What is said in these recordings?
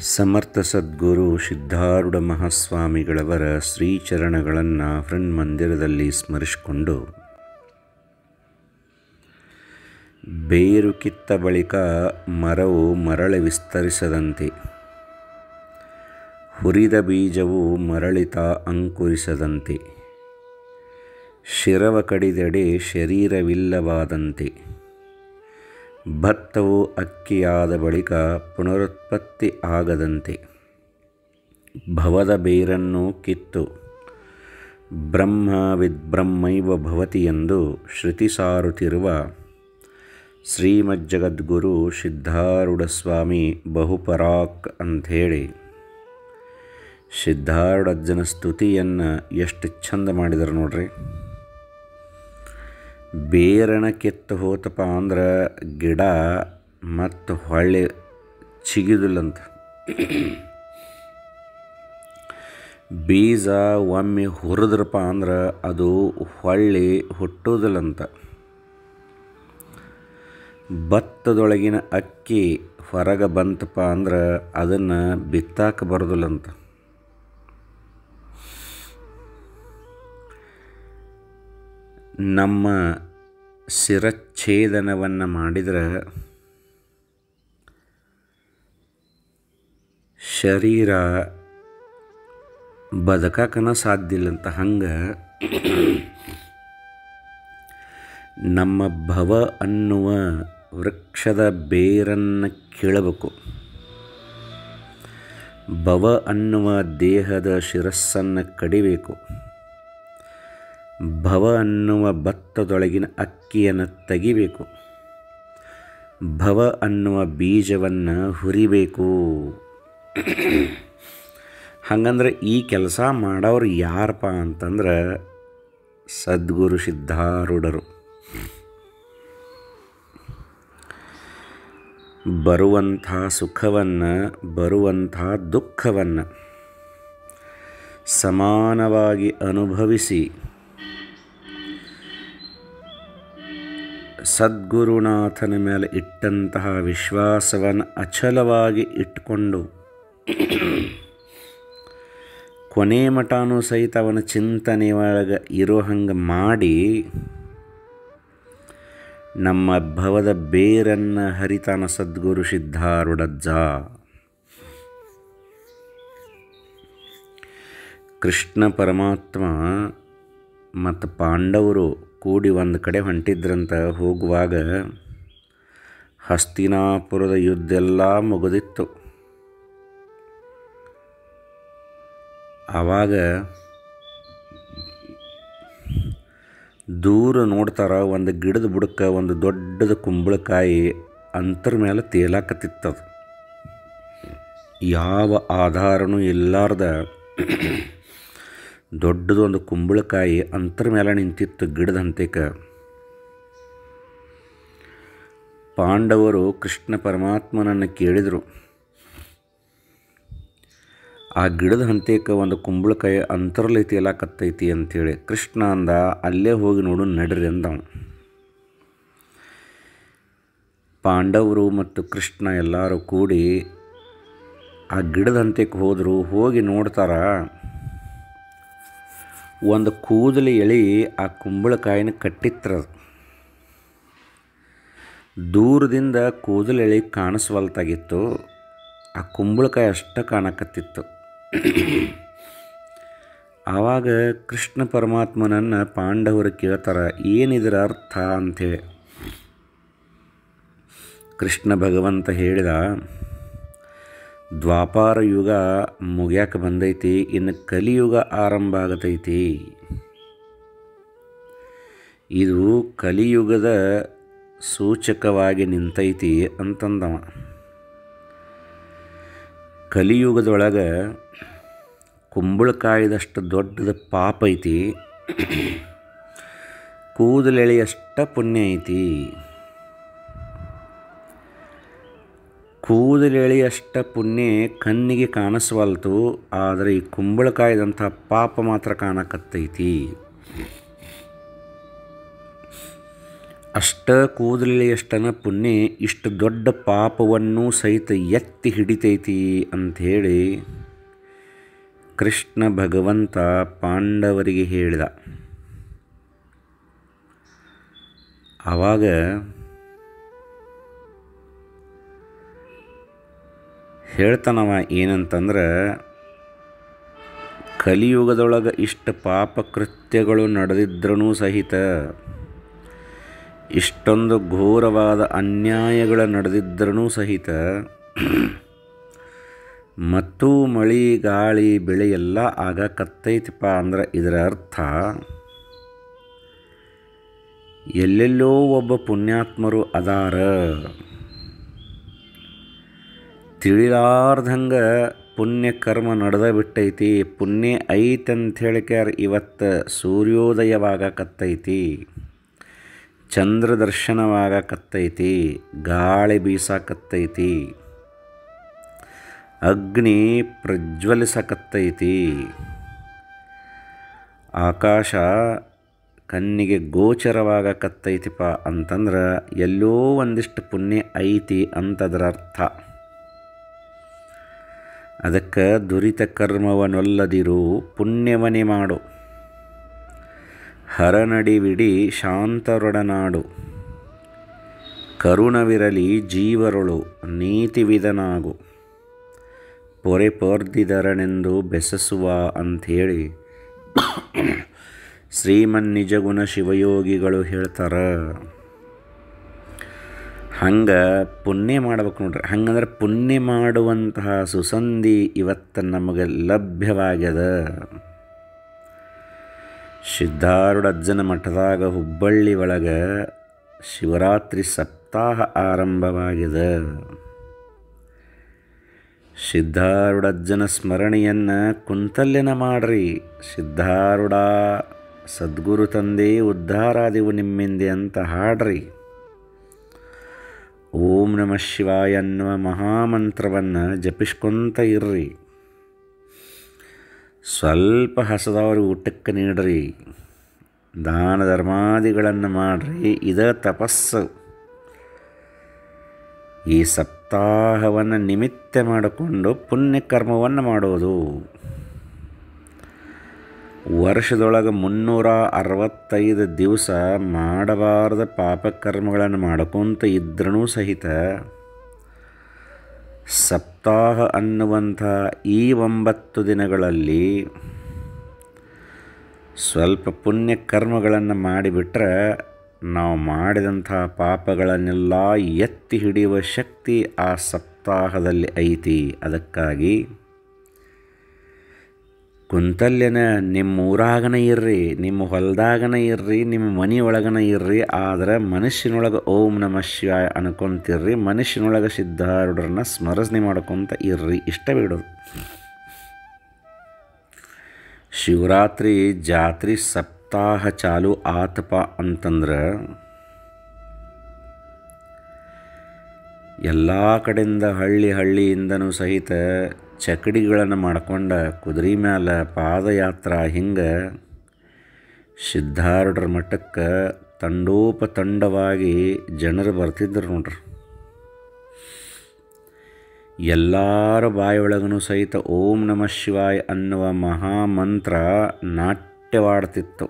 ಸಮರ್ಥ ಸದ್ಗುರು Siddharudha ಮಹಾಸ್ವಾಮಿಗಳವರ ಶ್ರೀಚರಣಗಳನ್ನು friend ಮಂದಿರದಲ್ಲಿ ಸ್ಮರಿಸಿಕೊಂಡು ಬೇರು ಕಿತ್ತ ಬಳಿಕ ಮರವು ಮರಳಿ ವಿಸ್ತರಿಸದಂತೆ ಹುರಿದ ಬೀಜವು ಮರಳಿತ ಅಂಕುರಿಸದಂತೆ ಶಿರವ ಕಡಿದೆಡೆ ಶರೀರವಿಲ್ಲವಾದಂತೆ ಭತ್ತವು ಅಕ್ಕಿಯಾದ ಬಳಿಕ ಪುನರುತ್ಪತ್ತಿ ಆಗದಂತೆ ಭವದ ಬೇರನ್ನು ಕಿತ್ತು ಬ್ರಹ್ಮ ವಿದ್ಬ್ರಹ್ಮೈವ ಭವತಿ ಎಂದು ಶ್ರುತಿ ಸಾರುತ್ತಿರುವ ಶ್ರೀಮಜ್ಜಗದ್ಗುರು ಸಿದ್ಧಾರೂಢ ಸ್ವಾಮಿ ಬಹುಪರಾಕ್ ಅಂಥೇಳಿ ಸಿದ್ಧಾರೂಢಜ್ಜನ ಸ್ತುತಿಯನ್ನು ಎಷ್ಟು ಚಂದ ಮಾಡಿದರು ನೋಡ್ರಿ ಬೇರನ ಕೆತ್ತು ಹೋತಪ್ಪ ಅಂದ್ರೆ ಗಿಡ ಮತ್ತು ಹೊಳ್ಳಿ ಚಿಗಿದಿಲ್ಲಂತ ಬೀಜ ಒಮ್ಮೆ ಹುರಿದ್ರಪ್ಪ ಅಂದ್ರೆ ಅದು ಹೊಳ್ಳಿ ಹುಟ್ಟುವುದಿಲ್ಲಂತ ಭತ್ತದೊಳಗಿನ ಅಕ್ಕಿ ಹೊರಗೆ ಬಂತಪ್ಪ ಅಂದ್ರೆ ಅದನ್ನು ಬಿತ್ತಾಕ ಬರೋದಿಲ್ಲಂತ ನಮ್ಮ ಶಿರಚ್ಛೇದನವನ್ನು ಮಾಡಿದ್ರೆ ಶರೀರ ಬದುಕಕ್ಕನ ಸಾಧ್ಯ ಇಲ್ಲಂತ ಹಂಗೆ ನಮ್ಮ ಭವ ಅನ್ನುವ ವೃಕ್ಷದ ಬೇರನ್ನು ಕೀಳಬೇಕು ಭವ ಅನ್ನುವ ದೇಹದ ಶಿರಸ್ಸನ್ನು ಕಡಿಬೇಕು ಭವ ಅನ್ನುವ ಭತ್ತದೊಳಗಿನ ಅಕ್ಕಿಯನ್ನು ತೆಗಿಬೇಕು ಭವ ಅನ್ನುವ ಬೀಜವನ್ನು ಹುರಿಬೇಕು ಹಾಗಂದ್ರೆ ಈ ಕೆಲಸ ಮಾಡೋರು ಯಾರಪ್ಪ ಅಂತಂದ್ರೆ ಸದ್ಗುರು ಸಿದ್ಧಾರೂಢರು ಬರುವಂಥ ಸುಖವನ್ನು ಬರುವಂಥ ದುಃಖವನ್ನು ಸಮಾನವಾಗಿ ಅನುಭವಿಸಿ ಸದ್ಗುರುನಾಥನ ಮೇಲೆ ಇಟ್ಟಂತಹ ವಿಶ್ವಾಸವನ್ನು ಅಚಲವಾಗಿ ಇಟ್ಟುಕೊಂಡು ಕೊನೆ ಮಠನೂ ಸಹಿತ ಅವನ ಚಿಂತನೆ ಒಳಗೆ ಇರೋ ಹಂಗೆ ಮಾಡಿ ನಮ್ಮ ಭವದ ಬೇರನ್ನು ಹರಿತಾನ ಸದ್ಗುರು ಸಿದ್ಧಾರೂಢಜ್ಜ ಕೃಷ್ಣ ಪರಮಾತ್ಮ ಮತ್ತು ಪಾಂಡವರು ಕೂಡಿ ಒಂದು ಕಡೆ ಹೊಂಟಿದ್ರಂತ ಹೋಗುವಾಗ ಹಸ್ತಿನಾಪುರದ ಯುದ್ಧ ಎಲ್ಲ ಮುಗಿದಿತ್ತು ಆವಾಗ ದೂರ ನೋಡ್ತಾರ ಒಂದು ಗಿಡದ ಬುಡಕ್ಕೆ ಒಂದು ದೊಡ್ಡದ ಕುಂಬಳಕಾಯಿ ಅಂತರ ಮೇಲೆ ತೇಲಾಕತ್ತಿತ್ತದು ಯಾವ ಆಧಾರನೂ ಇಲ್ಲಾರ್ದ ದೊಡ್ಡದೊಂದು ಕುಂಬಳಕಾಯಿ ಅಂತರ ಮೇಲೆ ನಿಂತಿತ್ತು ಗಿಡದ ಹಂತೇಕ ಪಾಂಡವರು ಕೃಷ್ಣ ಪರಮಾತ್ಮನನ್ನು ಕೇಳಿದರು ಆ ಗಿಡದ ಹಂತೇಕ ಒಂದು ಕುಂಬಳಕಾಯಿ ಅಂತರ್ಲೈತಿ ಎಲ್ಲಾಕತ್ತೈತಿ ಅಂಥೇಳಿ ಕೃಷ್ಣ ಅಂದ ಅಲ್ಲೇ ಹೋಗಿ ನೋಡು ನಡ್ರಿ ಅಂದವ ಪಾಂಡವರು ಮತ್ತು ಕೃಷ್ಣ ಎಲ್ಲರೂ ಕೂಡಿ ಆ ಗಿಡದ ಹಂತಕ್ಕೆ ಹೋದರು ಹೋಗಿ ನೋಡ್ತಾರ ಒಂದು ಕೂದಲು ಎಳಿ ಆ ಕುಂಬಳಕಾಯಿನ ಕಟ್ಟಿತ್ರ ದೂರದಿಂದ ಕೂದಲು ಎಳಿ ಕಾಣಿಸ್ವಲ್ತಾಗಿತ್ತು ಆ ಕುಂಬಳಕಾಯಿ ಅಷ್ಟ ಕಾಣಕತ್ತಿತ್ತು ಆವಾಗ ಕೃಷ್ಣ ಪರಮಾತ್ಮನನ್ನು ಪಾಂಡವರು ಕೇಳ್ತಾರ ಏನಿದರ ಅರ್ಥ ಅಂಥೇಳಿ ಕೃಷ್ಣ ಭಗವಂತ ಹೇಳಿದ ದ್ವಾಪಾರ ಯುಗ ಮುಗ್ಯಾಕೆ ಬಂದೈತಿ ಇನ್ನು ಕಲಿಯುಗ ಆರಂಭ ಆಗತೈತಿ ಇದು ಕಲಿಯುಗದ ಸೂಚಕವಾಗಿ ನಿಂತೈತಿ ಅಂತಂದವ ಕಲಿಯುಗದೊಳಗೆ ಕುಂಬಳಕಾಯಿದಷ್ಟು ದೊಡ್ಡದ ಪಾಪ ಐತಿ ಕೂದಲೆಳೆಯಷ್ಟ ಪುಣ್ಯ ಐತಿ ಕೂದಲೆಳೆಯಷ್ಟ ಪುಣ್ಯ ಕಣ್ಣಿಗೆ ಕಾಣಿಸ್ವಲ್ತು ಆದರೆ ಈ ಕುಂಬಳಕಾಯಿದಂಥ ಪಾಪ ಮಾತ್ರ ಕಾಣಕತ್ತೈತಿ ಅಷ್ಟ ಕೂದಲಿಯಷ್ಟನ ಪುಣ್ಯ ಇಷ್ಟು ದೊಡ್ಡ ಪಾಪವನ್ನು ಸಹಿತ ಎತ್ತಿ ಹಿಡಿತೈತಿ ಅಂಥೇಳಿ ಕೃಷ್ಣ ಭಗವಂತ ಪಾಂಡವರಿಗೆ ಹೇಳಿದ ಆವಾಗ ಹೇಳ್ತಾನವ ಏನಂತಂದ್ರೆ ಕಲಿಯುಗದೊಳಗೆ ಇಷ್ಟು ಪಾಪಕೃತ್ಯಗಳು ನಡೆದಿದ್ರೂ ಸಹಿತ ಇಷ್ಟೊಂದು ಘೋರವಾದ ಅನ್ಯಾಯಗಳು ನಡೆದಿದ್ರೂ ಸಹಿತ ಮತ್ತು ಮಳೆ ಗಾಳಿ ಬೆಳೆ ಎಲ್ಲ ಆಗಕತ್ತೈತಿಪ್ಪ ಅಂದ್ರೆ ಇದರ ಅರ್ಥ ಎಲ್ಲೆಲ್ಲೋ ಒಬ್ಬ ಪುಣ್ಯಾತ್ಮರು ಅದಾರ ತಿಳಿಲಾರ್ದಂಗ ಪುಣ್ಯ ಕರ್ಮ ನಡೆದ ಬಿಟ್ಟೈತಿ ಪುಣ್ಯ ಐತೆ ಅಂತ ಹೇಳಿಕ್ಯಾರ ಇವತ್ತು ಸೂರ್ಯೋದಯವಾಗಕತ್ತೈತಿ ಚಂದ್ರ ದರ್ಶನವಾಗಕತ್ತೈತಿ ಗಾಳಿ ಬೀಸಾಕತ್ತೈತಿ ಅಗ್ನಿ ಪ್ರಜ್ವಲಿಸಕತ್ತೈತಿ ಆಕಾಶ ಕಣ್ಣಿಗೆ ಗೋಚರವಾಗಕತ್ತೈತಿಪ್ಪ ಅಂತಂದ್ರೆ ಎಲ್ಲೋ ಒಂದಿಷ್ಟು ಪುಣ್ಯ ಐತಿ ಅಂತದರ ಅರ್ಥ ಅದಕ್ಕೆ ದುರಿತ ಕರ್ಮವನೊಲ್ಲದಿರು ಪುಣ್ಯವನೇ ಮಾಡು ಹರನಡಿವಿಡಿ ಶಾಂತರೊಡನಾಡು ಕರುಣವಿರಲಿ ಜೀವರೊಳು ನೀತಿವಿದನಾಗು ಪೊರೆ ಪೊರ್ದಿದರನೆಂದು ಬೆಸಸುವ ಅಂಥೇಳಿ ಶ್ರೀಮನ್ ನಿಜಗುಣ ಶಿವಯೋಗಿಗಳು ಹೇಳ್ತಾರ ಹಂಗೆ ಪುಣ್ಯ ಮಾಡ್ಬೇಕು ನೋಡ್ರಿ ಹಂಗಂದ್ರೆ ಪುಣ್ಯ ಮಾಡುವಂತಹ ಸುಸಂಧಿ ಇವತ್ತು ನಮಗೆ ಲಭ್ಯವಾಗ್ಯದ ಸಿದ್ಧಾರೂಢಜ್ಜನ ಮಠದಾಗ ಹುಬ್ಬಳ್ಳಿ ಒಳಗೆ ಶಿವರಾತ್ರಿ ಸಪ್ತಾಹ ಆರಂಭವಾಗಿದೆ ಸಿದ್ಧಾರೂಢಜ್ಜನ ಸ್ಮರಣೆಯನ್ನು ಕುಂತಲ್ಯನ ಮಾಡ್ರಿ ಸಿದ್ಧಾರೂಢ ಸದ್ಗುರು ತಂದೆ ಉದ್ಧಾರಾದಿವು ನಿಮ್ಮಿಂದೆ ಅಂತ ಹಾಡ್ರಿ ಓಂ ನಮಃ ಶಿವಾಯ ಅನ್ನುವ ಮಹಾಮಂತ್ರವನ್ನು ಜಪಿಸ್ಕೊಂತ ಇರ್ರಿ ಸ್ವಲ್ಪ ಹಸದವ್ರಿಗೆ ಊಟಕ್ಕೆ ನೀಡ್ರಿ ದಾನ ಧರ್ಮಾದಿಗಳನ್ನು ಮಾಡ್ರಿ ಇದ ತಪಸ್ಸು ಈ ಸಪ್ತಾಹವನ್ನು ನಿಮಿತ್ತ ಮಾಡಿಕೊಂಡು ಪುಣ್ಯಕರ್ಮವನ್ನು ಮಾಡೋದು ವರ್ಷದೊಳಗೆ ಮುನ್ನೂರ ಅರವತ್ತೈದು ದಿವಸ ಮಾಡಬಾರ್ದ ಪಾಪಕರ್ಮಗಳನ್ನು ಮಾಡ್ಕೊತ ಇದ್ರೂ ಸಹಿತ ಸಪ್ತಾಹ ಅನ್ನುವಂಥ ಈ ಒಂಬತ್ತು ದಿನಗಳಲ್ಲಿ ಸ್ವಲ್ಪ ಪುಣ್ಯ ಕರ್ಮಗಳನ್ನು ಮಾಡಿಬಿಟ್ರೆ ನಾವು ಮಾಡಿದಂಥ ಪಾಪಗಳನ್ನೆಲ್ಲ ಎತ್ತಿ ಹಿಡಿಯುವ ಶಕ್ತಿ ಆ ಸಪ್ತಾಹದಲ್ಲಿ ಐತಿ ಅದಕ್ಕಾಗಿ ಕುಂತಲ್ಯನ ನಿಮ್ಮ ಊರಾಗನ ಇರ್ರಿ ನಿಮ್ಮ ಹೊಲದಾಗನ ಇರ್ರಿ ನಿಮ್ಮ ಮನೆಯೊಳಗನ ಇರ್ರಿ ಆದರೆ ಮನುಷ್ಯನೊಳಗೆ ಓಂ ನಮಃ ಶಿವಾಯ ಅನ್ಕೊಂತಿರ್ರಿ ಮನುಷ್ಯನೊಳಗೆ ಸಿದ್ಧಾರೂಢರನ್ನ ಸ್ಮರಣೆ ಮಾಡ್ಕೊತ ಇರ್ರಿ ಇಷ್ಟ ಬಿಡೋದು ಶಿವರಾತ್ರಿ ಜಾತ್ರೆ ಸಪ್ತಾಹ ಚಾಲು ಆತಪ ಅಂತಂದ್ರೆ ಎಲ್ಲ ಕಡೆಯಿಂದ ಹಳ್ಳಿ ಹಳ್ಳಿಯಿಂದನೂ ಸಹಿತ ಚಕಡಿಗಳನ್ನು ಮಾಡ್ಕೊಂಡ ಕುದುರೆ ಮ್ಯಾಲ ಪಾದಯಾತ್ರ ಹಿಂಗೆ ಸಿದ್ಧಾರೂಢರ ಮಠಕ್ಕೆ ತಂಡೋಪತಂಡವಾಗಿ ಜನರು ಬರ್ತಿದ್ರು ನೋಡ್ರಿ ಎಲ್ಲರ ಬಾಯೊಳಗೂ ಸಹಿತ ಓಂ ನಮಃ ಶಿವಾಯ ಅನ್ನುವ ಮಹಾಮಂತ್ರ ನಾಟ್ಯವಾಡ್ತಿತ್ತು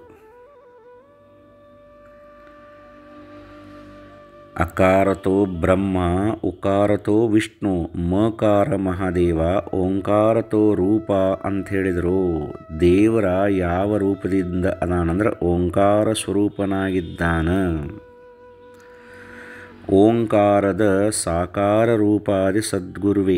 ಅಕಾರತೋ ಬ್ರಹ್ಮ ಉಕಾರತೋ ವಿಷ್ಣು ಮಕಾರ ಮಹಾದೇವ ಓಂಕಾರತೋ ರೂಪ ಅಂತ ಹೇಳಿದರು ದೇವರ ಯಾವ ರೂಪದಿಂದ ಅದಾನಂದ್ರೆ ಓಂಕಾರ ಸ್ವರೂಪನಾಗಿದ್ದಾನ ಓಂಕಾರದ ಸಾಕಾರ ರೂಪಾದಿ ಸದ್ಗುರುವೆ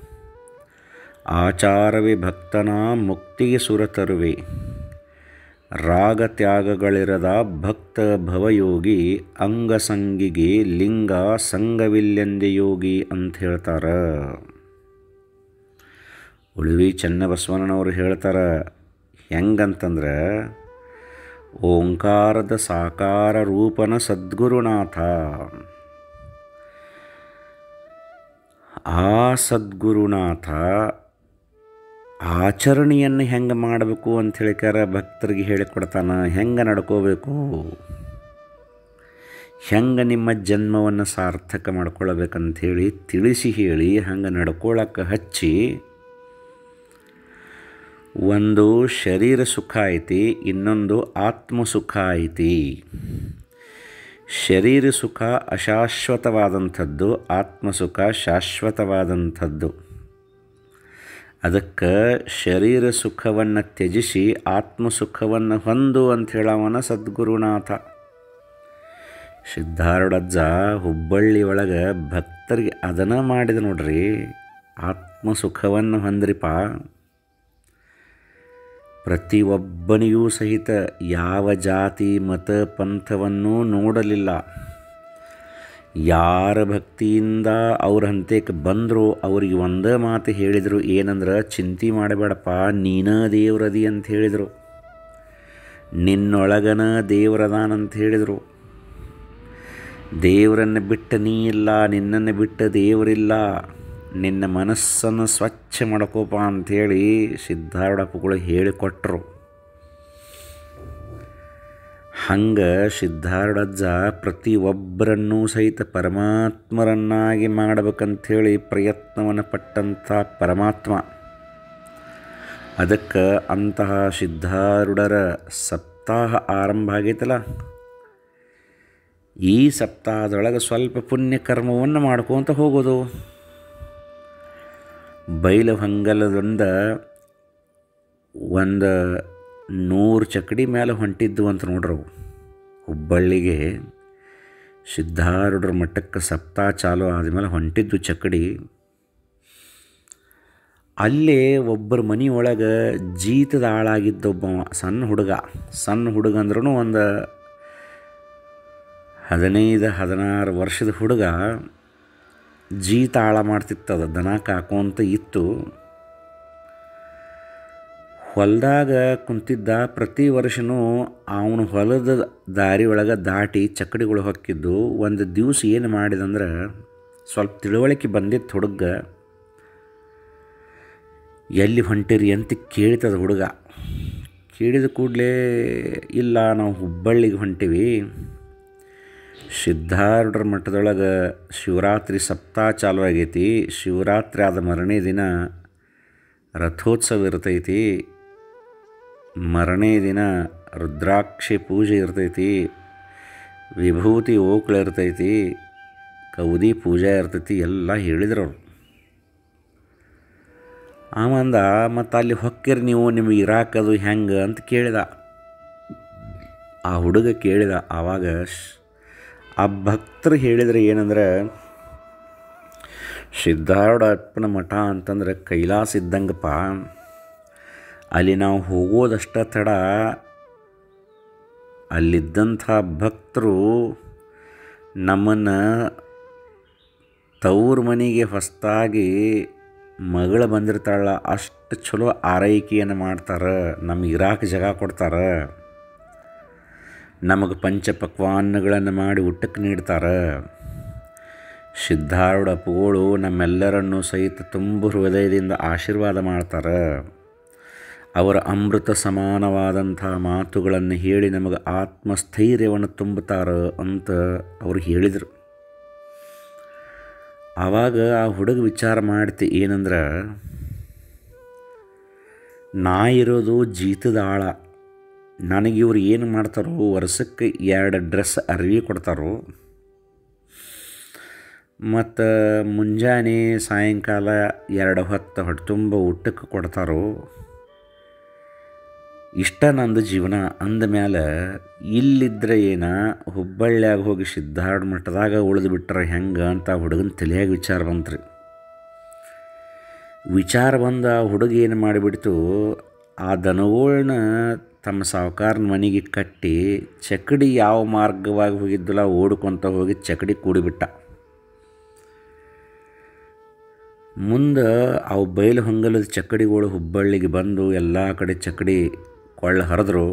ಆಚಾರವೇ ಭಕ್ತನ ಮುಕ್ತಿಗೆ ಸುರತರುವೆ ರಾಗ ತ್ಯಾಗಗಳಿರದ ಭಕ್ತ ಭವಯೋಗಿ ಅಂಗಸಂಗಿಗೆ ಲಿಂಗ ಸಂಗವಿಲ್ಲೆಂದೆ ಯೋಗಿ ಅಂತ ಹೇಳ್ತಾರೆ ಉಳಿವಿ ಚನ್ನಬಸವಣ್ಣನವರು ಹೇಳ್ತಾರೆ ಹೆಂಗಂತಂದ್ರೆ ಓಂಕಾರದ ಸಾಕಾರ ರೂಪನ ಸದ್ಗುರುನಾಥ ಆ ಸದ್ಗುರುನಾಥ ಆಚರಣೆಯನ್ನು ಹೆಂಗೆ ಮಾಡಬೇಕು ಅಂತ ಹೇಳಿಕಾರ ಭಕ್ತರಿಗೆ ಹೇಳಿಕೊಡ್ತಾನೆ ಹೆಂಗೆ ನಡ್ಕೋಬೇಕು ಹೆಂಗೆ ನಿಮ್ಮ ಜನ್ಮವನ್ನು ಸಾರ್ಥಕ ಮಾಡ್ಕೊಳ್ಬೇಕಂಥೇಳಿ ತಿಳಿಸಿ ಹೇಳಿ ಹಂಗೆ ನಡ್ಕೊಳಕ್ಕೆ ಹಚ್ಚಿ ಒಂದು ಶರೀರ ಸುಖ ಐತಿ ಇನ್ನೊಂದು ಆತ್ಮ ಸುಖ ಐತಿ ಶರೀರ ಸುಖ ಅಶಾಶ್ವತವಾದಂಥದ್ದು ಆತ್ಮ ಸುಖ ಶಾಶ್ವತವಾದಂಥದ್ದು ಅದಕ್ಕೆ ಶರೀರ ಸುಖವನ್ನು ತ್ಯಜಿಸಿ ಆತ್ಮ ಸುಖವನ್ನು ಹೊಂದು ಅಂತ ಹೇಳವನ ಸದ್ಗುರುನಾಥ ಸಿದ್ಧಾರೂಢಜ್ಜ ಹುಬ್ಬಳ್ಳಿ ಒಳಗೆ ಭಕ್ತರಿಗೆ ಅದನ್ನು ಮಾಡಿದ ನೋಡ್ರಿ ಆತ್ಮ ಸುಖವನ್ನು ಹೊಂದ್ರಿಪ ಪ್ರತಿಯೊಬ್ಬನಿಗೂ ಸಹಿತ ಯಾವ ಜಾತಿ ಮತ ಪಂಥವನ್ನೂ ನೋಡಲಿಲ್ಲ ಯಾರ ಭಕ್ತಿಯಿಂದ ಅವ್ರ ಹಂತಕ್ಕೆ ಬಂದರು ಅವ್ರಿಗೆ ಒಂದೇ ಮಾತು ಹೇಳಿದರು ಏನಂದ್ರೆ ಚಿಂತೆ ಮಾಡಬೇಡಪ್ಪ ನೀನ ದೇವ್ರದಿ ಅಂತ ಹೇಳಿದರು ನಿನ್ನೊಳಗನ ದೇವ್ರದಾನಂತ ಹೇಳಿದರು ದೇವರನ್ನು ಬಿಟ್ಟು ನೀ ಇಲ್ಲ ನಿನ್ನನ್ನು ಬಿಟ್ಟು ದೇವರಿಲ್ಲ ನಿನ್ನ ಮನಸ್ಸನ್ನು ಸ್ವಚ್ಛ ಮಾಡ್ಕೋಪ ಅಂಥೇಳಿ ಸಿದ್ಧಾರೂಢಪ್ಪಗಳು ಹೇಳಿಕೊಟ್ರು ಹಂಗೆ ಸಿದ್ಧಾರೂಢಜ್ಜ ಪ್ರತಿಯೊಬ್ಬರನ್ನೂ ಸಹಿತ ಪರಮಾತ್ಮರನ್ನಾಗಿ ಮಾಡಬೇಕಂಥೇಳಿ ಪ್ರಯತ್ನವನ್ನು ಪಟ್ಟಂಥ ಪರಮಾತ್ಮ ಅದಕ್ಕೆ ಅಂತಹ ಸಿದ್ಧಾರೂಢರ ಸಪ್ತಾಹ ಆರಂಭ ಆಗೈತಲ್ಲ ಈ ಸಪ್ತಾಹದೊಳಗೆ ಸ್ವಲ್ಪ ಪುಣ್ಯ ಕರ್ಮವನ್ನು ಮಾಡ್ಕೊತ ಹೋಗೋದು ಬೈಲು ಹೊಂಗಲದಿಂದ ಒಂದು ನೂರು ಚಕಡಿ ಮೇಲೆ ಹೊಂಟಿದ್ದು ಅಂತ ನೋಡ್ರಿ ಅವು ಹುಬ್ಬಳ್ಳಿಗೆ ಸಿದ್ಧಾರೂಢರ ಮಟ್ಟಕ್ಕೆ ಸಪ್ತಾಹ ಚಾಲು ಆದಮೇಲೆ ಹೊಂಟಿದ್ದು ಚಕಡಿ ಅಲ್ಲೇ ಒಬ್ಬರ ಮನೆ ಒಳಗೆ ಜೀತದ ಆಳಾಗಿದ್ದ ಒಬ್ಬ ಸಣ್ಣ ಹುಡುಗ ಸಣ್ಣ ಹುಡುಗ ಅಂದ್ರೂ ಒಂದು ಹದಿನೈದು ಹದಿನಾರು ವರ್ಷದ ಹುಡುಗ ಜೀತ ಆಳ ಮಾಡ್ತಿತ್ತದ ದನ ಕಾಕೊಂತ ಇತ್ತು ಹೊಲದಾಗ ಕುಂತಿದ್ದ ಪ್ರತಿ ವರ್ಷವೂ ಅವನು ಹೊಲದ ದಾರಿ ಒಳಗೆ ದಾಟಿ ಚಕ್ಕಡಿಗಳು ಹೊಕ್ಕಿದ್ದು ಒಂದು ದಿವಸ ಏನು ಮಾಡಿದಂದ್ರೆ ಸ್ವಲ್ಪ ತಿಳುವಳಿಕೆ ಬಂದಿತ್ತು ಹುಡುಗ ಎಲ್ಲಿ ಹೊಂಟಿರಿ ಅಂತ ಕೇಳ್ತದ ಹುಡುಗ ಕೇಳಿದ ಕೂಡಲೇ ಇಲ್ಲ ನಾವು ಹುಬ್ಬಳ್ಳಿಗೆ ಹೊಂಟಿವಿ ಸಿದ್ಧಾರೂಢರ ಮಠದೊಳಗೆ ಶಿವರಾತ್ರಿ ಸಪ್ತಾಹ ಚಾಲು ಆಗೈತಿ ಶಿವರಾತ್ರಿ ಆದ ಮರನೇ ದಿನ ರಥೋತ್ಸವ ಇರ್ತೈತಿ ಮರನೇ ದಿನ ರುದ್ರಾಕ್ಷಿ ಪೂಜೆ ಇರ್ತೈತಿ ವಿಭೂತಿ ಓಕ್ಳು ಇರ್ತೈತಿ ಕೌದಿ ಪೂಜೆ ಇರ್ತೈತಿ ಎಲ್ಲ ಹೇಳಿದ್ರು ಅವರು ಆಮಂದ ಮತ್ತು ಅಲ್ಲಿ ಹೊಕ್ಕಿರಿ ನೀವು ನಿಮಗೆ ಇರಾಕದು ಹೆಂಗೆ ಅಂತ ಕೇಳಿದ ಆ ಹುಡುಗ ಕೇಳಿದ ಆವಾಗ ಆ ಭಕ್ತರು ಹೇಳಿದ್ರೆ ಏನಂದ್ರೆ ಸಿದ್ಧಾರೂಢಪ್ಪನ ಮಠ ಅಂತಂದ್ರೆ ಕೈಲಾಸ ಇದ್ದಂಗಪ್ಪ ಅಲ್ಲಿ ನಾವು ಹೋಗೋದಷ್ಟ ತಡ ಅಲ್ಲಿದ್ದಂಥ ಭಕ್ತರು ನಮ್ಮನ್ನು ತವ್ರ ಮನೆಗೆ ಹೊಸದಾಗಿ ಮಗಳು ಬಂದಿರ್ತಾಳ ಅಷ್ಟು ಚಲೋ ಆರೈಕೆಯನ್ನು ಮಾಡ್ತಾರೆ ನಮಗೆ ಇರಾಕ ಜಾಗ ಕೊಡ್ತಾರೆ ನಮಗೆ ಪಂಚ ಪಕ್ವಾನ್ನಗಳನ್ನು ಮಾಡಿ ಊಟಕ್ಕೆ ನೀಡ್ತಾರೆ ಸಿದ್ಧಾರೂಢ ಅಪ್ಪುಗಳು ನಮ್ಮೆಲ್ಲರನ್ನು ಸಹಿತ ತುಂಬ ಹೃದಯದಿಂದ ಆಶೀರ್ವಾದ ಮಾಡ್ತಾರೆ ಅವರ ಅಮೃತ ಸಮಾನವಾದಂಥ ಮಾತುಗಳನ್ನು ಹೇಳಿ ನಮಗೆ ಆತ್ಮಸ್ಥೈರ್ಯವನ್ನು ತುಂಬುತ್ತಾರೆ ಅಂತ ಅವರು ಹೇಳಿದರು ಆವಾಗ ಆ ಹುಡುಗ ವಿಚಾರ ಮಾಡ್ತಿ ಏನಂದ್ರೆ ನಾ ಇರೋದು ಜೀತದ ಆಳ ನನಗೆ ಇವ್ರು ಏನು ಮಾಡ್ತಾರೋ ವರ್ಷಕ್ಕೆ ಎರಡು ಡ್ರೆಸ್ ಅರಿವಿ ಕೊಡ್ತಾರೋ ಮತ್ತು ಮುಂಜಾನೆ ಸಾಯಂಕಾಲ ಎರಡು ಹೊತ್ತು ಹೊಟ್ಟೆ ತುಂಬ ಊಟಕ್ಕೆ ಕೊಡ್ತಾರೋ ಇಷ್ಟ ನಂದು ಜೀವನ ಅಂದ ಮೇಲೆ ಇಲ್ಲಿದ್ದರೆ ಏನ ಹುಬ್ಬಳ್ಳಿಯಾಗ ಹೋಗಿ ಸಿದ್ಧಾರೂಢ ಮಠದಾಗ ಉಳಿದು ಬಿಟ್ರೆ ಹೆಂಗೆ ಅಂತ ಹುಡುಗನ ತಲೆಯಾಗ ವಿಚಾರ ಬಂತ್ರಿ ವಿಚಾರ ಬಂದ ಆ ಹುಡುಗ ಏನು ಮಾಡಿಬಿಡ್ತು ಆ ದನಗಳನ್ನ ತಮ್ಮ ಸಾವುಕಾರನ ಮನೆಗೆ ಕಟ್ಟಿ ಚಕಡಿ ಯಾವ ಮಾರ್ಗವಾಗಿ ಹೋಗಿದ್ದಲ್ಲ ಓಡ್ಕೊತ ಹೋಗಿ ಚಕಡಿ ಕೂಡಿಬಿಟ್ಟ ಮುಂದೆ ಅವು ಬಯಲು ಹೊಂಗಲದ ಚಕ್ಕಡಿಗಳು ಹುಬ್ಬಳ್ಳಿಗೆ ಬಂದು ಎಲ್ಲ ಕಡೆ ಚಕ್ಕಡಿ ಕೊಳ್ಳ ಹರಿದ್ರು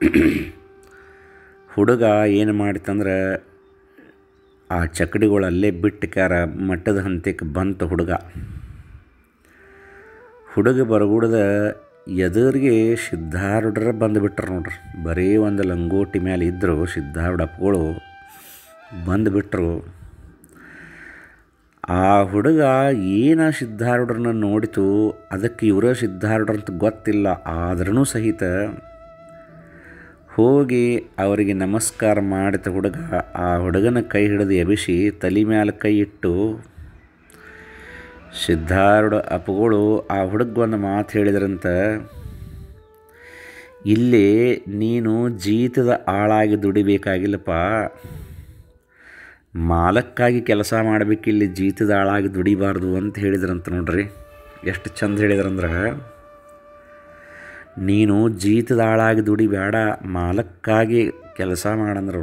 ಹುಡುಗ ಏನು ಮಾಡಿತಂದ್ರೆ ಆ ಚಕ್ಕಡಿಗಳು ಅಲ್ಲೇ ಬಿಟ್ಟು ಕ್ಯಾರ ಮಟ್ಟದ ಹಂತಕ್ಕೆ ಬಂತು ಹುಡುಗ ಹುಡುಗ ಬರಗೂಡದ ಎದುರಿಗೆ ಸಿದ್ಧಾರೂಢರ ಬಂದುಬಿಟ್ರು ನೋಡ್ರಿ ಬರೀ ಒಂದು ಲಂಗೋಟಿ ಮೇಲೆ ಇದ್ದರು ಸಿದ್ಧಾರೂಢ ಅಪ್ಪಗಳು ಬಂದುಬಿಟ್ರು ಆ ಹುಡುಗ ಏನ ಸಿದ್ಧಾರೂಢರನ್ನ ನೋಡಿತು ಅದಕ್ಕೆ ಇವರ ಸಿದ್ಧಾರೂಢರು ಅಂತ ಗೊತ್ತಿಲ್ಲ ಆದ್ರೂ ಸಹಿತ ಹೋಗಿ ಅವರಿಗೆ ನಮಸ್ಕಾರ ಮಾಡಿದ ಹುಡುಗ ಆ ಹುಡುಗನ ಕೈ ಹಿಡಿದು ಎಬಿಸಿ ತಲೆ ಮ್ಯಾಲ ಕೈ ಇಟ್ಟು ಸಿದ್ಧಾರೂಢ ಅಪ್ಪಗಳು ಆ ಹುಡುಗ ಒಂದು ಮಾತು ಹೇಳಿದ್ರಂತ ಇಲ್ಲಿ ನೀನು ಜೀತದ ಆಳಾಗಿ ದುಡಿಬೇಕಾಗಿಲ್ಲಪ್ಪ ಮಾಲಕ್ಕಾಗಿ ಕೆಲಸ ಮಾಡಬೇಕಿಲ್ಲಿ ಜೀತದ ಆಳಾಗಿ ದುಡಿಬಾರ್ದು ಅಂತ ಹೇಳಿದ್ರಂತ ನೋಡ್ರಿ ಎಷ್ಟು ಚಂದ ಹೇಳಿದ್ರಂದ್ರೆ ನೀನು ಜೀತದ ಆಳಾಗಿ ದುಡಿಬೇಡ ಮಾಲಕ್ಕಾಗಿ ಕೆಲಸ ಮಾಡಂದ್ರು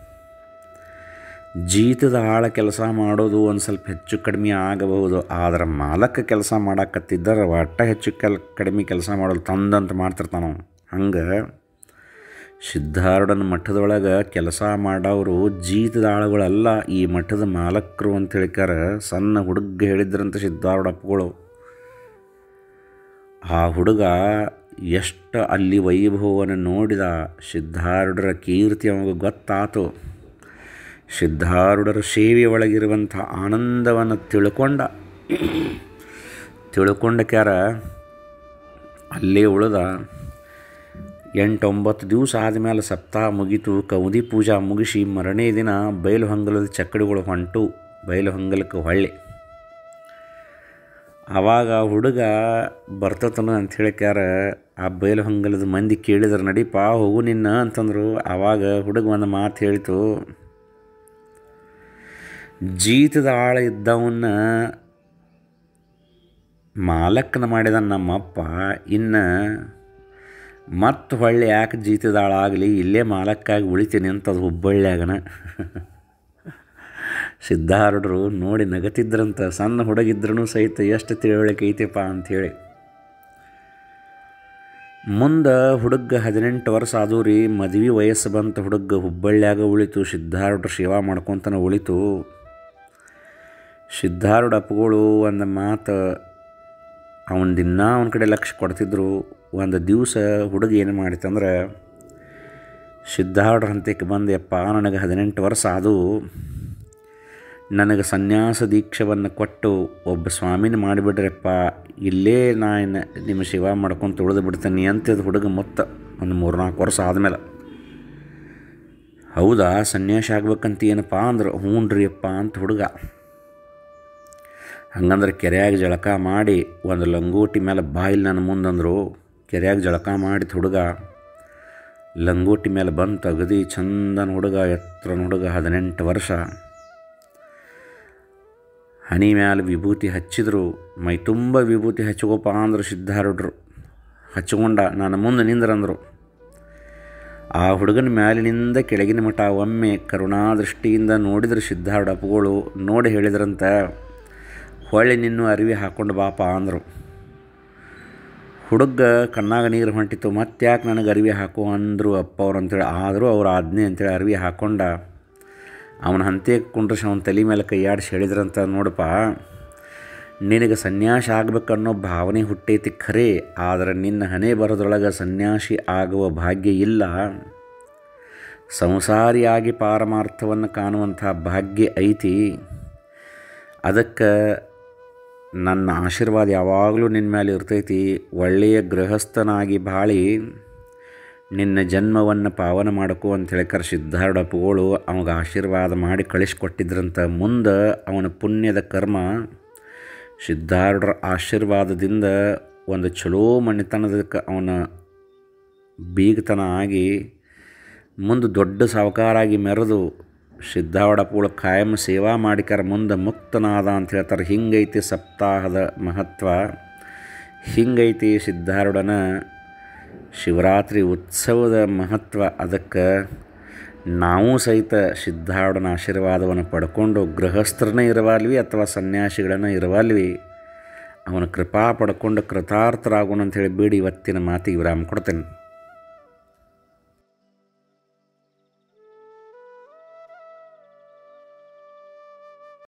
ಜೀತದ ಆಳ ಕೆಲಸ ಮಾಡೋದು ಒಂದು ಸ್ವಲ್ಪ ಹೆಚ್ಚು ಕಡಿಮೆ ಆಗಬಹುದು ಆದರೆ ಮಾಲಕ್ಕೆ ಕೆಲಸ ಮಾಡಾಕತ್ತಿದ್ದರೆ ಒಟ್ಟ ಹೆಚ್ಚು ಕೆಲ್ ಕಡಿಮೆ ಕೆಲಸ ಮಾಡೋದು ತಂದಂತ ಮಾಡ್ತಿರ್ತಾನ ಹಂಗೆ ಸಿದ್ಧಾರೂಢನ ಮಠದೊಳಗೆ ಕೆಲಸ ಮಾಡೋರು ಜೀತದ ಆಳುಗಳಲ್ಲ ಈ ಮಠದ ಮಾಲಕರು ಅಂತ ಹೇಳಿಕಾರ ಸಣ್ಣ ಹುಡುಗ ಹೇಳಿದ್ರಂತ ಸಿದ್ಧಾರೂಢ ಅಪ್ಪಗಳು ಆ ಹುಡುಗ ಎಷ್ಟು ಅಲ್ಲಿ ವೈಭವವನ್ನು ನೋಡಿದ ಸಿದ್ಧಾರೂಢರ ಕೀರ್ತಿ ಅವಾಗ ಗೊತ್ತಾತು ಸಿದ್ಧಾರೂಢರ ಸೇವೆ ಒಳಗಿರುವಂಥ ಆನಂದವನ್ನು ತಿಳ್ಕೊಂಡ ತಿಳ್ಕೊಂಡಕ್ಯಾರ ಅಲ್ಲೇ ಉಳಿದ ಎಂಟೊಂಬತ್ತು ದಿವಸ ಆದಮೇಲೆ ಸಪ್ತಾಹ ಮುಗೀತು ಕೌದಿ ಪೂಜಾ ಮುಗಿಸಿ ಮರನೇ ದಿನ ಬಯಲು ಹಂಗಲದ ಚಕ್ಕಡಿಗಳು ಹೊಂಟು ಬಯಲು ಹಂಗಲಕ್ಕೆ ಹೊಳ್ಳಿ ಆವಾಗ ಹುಡುಗ ಬರ್ತತನ ಅಂತ ಹೇಳಿಕ್ಯಾರ ಆ ಬಯಲು ಹಂಗಲದ ಮಂದಿ ಕೇಳಿದ್ರೆ ನಡಿಪಾ ಹೋಗು ನಿನ್ನ ಅಂತಂದರು ಆವಾಗ ಹುಡುಗ ಒಂದು ಮಾತು ಹೇಳಿತು ಜೀತದ ಆಳ ಇದ್ದವನ್ನ ಮಾಲಕ್ಕನ ಮಾಡಿದ ನಮ್ಮಪ್ಪ ಇನ್ನು ಮತ್ತು ಹೊಳ್ಳಿ ಯಾಕೆ ಜೀತದ ಆಳ ಆಗಲಿ ಇಲ್ಲೇ ಮಾಲಕ್ಕಾಗಿ ಉಳಿತೀನಿ ಅಂತದು ಹುಬ್ಬಳ್ಳಿಯಾಗನ ಸಿದ್ಧಾರೂಢರು ನೋಡಿ ನಗತಿದ್ರಂತ ಸಣ್ಣ ಹುಡುಗಿದ್ರೂ ಸಹಿತ ಎಷ್ಟು ತಿಳುವಳಿಕೆ ಐತೆಪ್ಪ ಅಂಥೇಳಿ ಮುಂದೆ ಹುಡುಗ ಹದಿನೆಂಟು ವರ್ಷ ಆದವು ರೀ ಮದುವೆ ವಯಸ್ಸು ಬಂತ ಹುಡುಗ ಹುಬ್ಬಳ್ಳಿಯಾಗ ಉಳಿತು ಸಿದ್ಧಾರೂಢರು ಸೇವಾ ಮಾಡ್ಕೊತನ ಉಳಿತು ಸಿದ್ಧಾರೂಢ ಅಪ್ಪಗಳು ಒಂದು ಮಾತು ಅವನ ದಿನ ಅವನ ಕಡೆ ಲಕ್ಷ ಕೊಡ್ತಿದ್ರು ಒಂದು ದಿವಸ ಹುಡುಗ ಏನು ಮಾಡಿತಂದ್ರೆ ಸಿದ್ಧಾರೂಢರ ಹಂತಕ್ಕೆ ಬಂದು ಯಪ್ಪ ನನಗೆ ಹದಿನೆಂಟು ವರ್ಷ ಆದು ನನಗೆ ಸನ್ಯಾಸ ದೀಕ್ಷವನ್ನು ಕೊಟ್ಟು ಒಬ್ಬ ಸ್ವಾಮಿನ ಮಾಡಿಬಿಡ್ರಪ್ಪ ಇಲ್ಲೇ ನಾನು ನಿಮ್ಮ ಸೇವಾ ಮಾಡ್ಕೊಂಡು ಉಳಿದು ಬಿಡ್ತೀನಿ ಅಂತಿದ್ದು ಹುಡುಗ ಮೊತ್ತ ಒಂದು ಮೂರ್ನಾಲ್ಕು ವರ್ಷ ಆದಮೇಲೆ ಹೌದಾ ಸನ್ಯಾಸಿ ಆಗ್ಬೇಕಂತ ಏನಪ್ಪ ಅಂದ್ರೆ ಹ್ಞೂ ರೀ ಅಪ್ಪ ಅಂತ ಹುಡುಗ ಹಂಗಂದ್ರೆ ಕೆರೆಯಾಗ ಜಳಕ ಮಾಡಿ ಒಂದು ಲಂಗೋಟಿ ಮೇಲೆ ಬಾಯಿಲ್ ನನ್ನ ಮುಂದಂದರು ಕೆರೆಯಾಗ ಜಳಕ ಮಾಡಿದ ಹುಡುಗ ಲಂಗೋಟಿ ಮೇಲೆ ಬಂತು ಅಗದಿ ಚಂದನ ಹುಡುಗ ಎತ್ತರನ ಹುಡುಗ ಹದಿನೆಂಟು ವರ್ಷ ಹನಿ ಮ್ಯಾಲೆ ವಿಭೂತಿ ಹಚ್ಚಿದ್ರು ಮೈ ತುಂಬ ವಿಭೂತಿ ಹಚ್ಕೋಪ ಅಂದರು ಸಿದ್ಧಾರೂಢರು ಹಚ್ಕೊಂಡ ನಾನು ಮುಂದೆ ನಿಂದ್ರಂದರು ಆ ಹುಡುಗನ ಮ್ಯಾಲಿನಿಂದ ಕೆಳಗಿನ ಮಠ ಒಮ್ಮೆ ಕರುಣಾದೃಷ್ಟಿಯಿಂದ ನೋಡಿದ್ರು ಸಿದ್ಧಾರೂಢ ಅಪ್ಪಗಳು ನೋಡಿ ಹೇಳಿದ್ರಂತ ಹೊಳ್ಳಿ ನಿನ್ನೂ ಅರಿವಿ ಹಾಕ್ಕೊಂಡು ಬಾಪ ಅಂದರು ಹುಡುಗ ಕಣ್ಣಾಗ ನೀರು ಹೊಂಟಿತು ಮತ್ತೆ ಯಾಕೆ ನನಗೆ ಅರಿವಿ ಹಾಕು ಅಂದರು ಅಪ್ಪ ಅವ್ರು ಅಂತೇಳಿ ಆದರೂ ಅವ್ರ ಆಜ್ಞೆ ಅಂತೇಳಿ ಅರಿವಿ ಹಾಕ್ಕೊಂಡ ಅವನ ಹಂತೆ ಕುಂಡ್ರಿಸಿ ಅವನ ತಲೆ ಮೇಲೆ ಕೈಯಾಡಿಸಿ ಹೇಳಿದ್ರಂತ ನೋಡಪ್ಪ ನಿನಗೆ ಸನ್ಯಾಸಿ ಆಗ್ಬೇಕನ್ನೋ ಭಾವನೆ ಹುಟ್ಟೈತಿ ಖರೆ ಆದರೆ ನಿನ್ನ ಹಣೆ ಬರೋದ್ರೊಳಗೆ ಸನ್ಯಾಸಿ ಆಗುವ ಭಾಗ್ಯ ಇಲ್ಲ ಸಂಸಾರಿಯಾಗಿ ಪಾರಮಾರ್ಥವನ್ನು ಕಾಣುವಂಥ ಭಾಗ್ಯ ಐತಿ ಅದಕ್ಕೆ ನನ್ನ ಆಶೀರ್ವಾದ ಯಾವಾಗಲೂ ನಿನ್ನ ಮೇಲೆ ಇರ್ತೈತಿ ಒಳ್ಳೆಯ ಗೃಹಸ್ಥನಾಗಿ ಬಾಳಿ ನಿನ್ನ ಜನ್ಮವನ್ನು ಪಾವನ ಮಾಡಕು ಅಂತ ಹೇಳ್ಕರ ಸಿದ್ಧಾರೂಢ ಅಪ್ಪಗಳು ಅವಾಗ ಆಶೀರ್ವಾದ ಮಾಡಿ ಕಳಿಸ್ಕೊಟ್ಟಿದ್ರಂತ ಮುಂದೆ ಅವನ ಪುಣ್ಯದ ಕರ್ಮ ಸಿದ್ಧಾರೂಢರ ಆಶೀರ್ವಾದದಿಂದ ಒಂದು ಚಲೋ ಮಣಿತನದಕ್ಕೆ ಅವನ ಬೀಗತನ ಆಗಿ ಮುಂದೆ ದೊಡ್ಡ ಸಾವುಕಾರಾಗಿ ಮೆರೆದು ಸಿದ್ಧಾವಡಪ್ಪಗಳು ಕಾಯಂ ಸೇವಾ ಮಾಡಿಕರ ಮುಂದೆ ಮುಕ್ತನಾದ ಅಂತ ಹೇಳ್ತಾರೆ ಹಿಂಗೈತಿ ಸಪ್ತಾಹದ ಮಹತ್ವ ಹಿಂಗೈತಿ ಸಿದ್ಧಾರೂಢನ ಶಿವರಾತ್ರಿ ಉತ್ಸವದ ಮಹತ್ವ ಅದಕ್ಕೆ ನಾವು ಸಹಿತ ಸಿದ್ಧಾರೂಢನ ಆಶೀರ್ವಾದವನ್ನು ಪಡ್ಕೊಂಡು ಗೃಹಸ್ಥರನ್ನೇ ಇರವಲ್ವಿ ಅಥವಾ ಸನ್ಯಾಸಿಗಳನ್ನು ಇರವಲ್ವಿ ಅವನ ಕೃಪಾ ಪಡ್ಕೊಂಡು ಕೃತಾರ್ಥರಾಗೋಣ ಅಂಥೇಳಿ ಬೇಡಿ ಇವತ್ತಿನ ಮಾತಿಗೆ ವಿರಾಮ ಕೊಡ್ತೇನೆ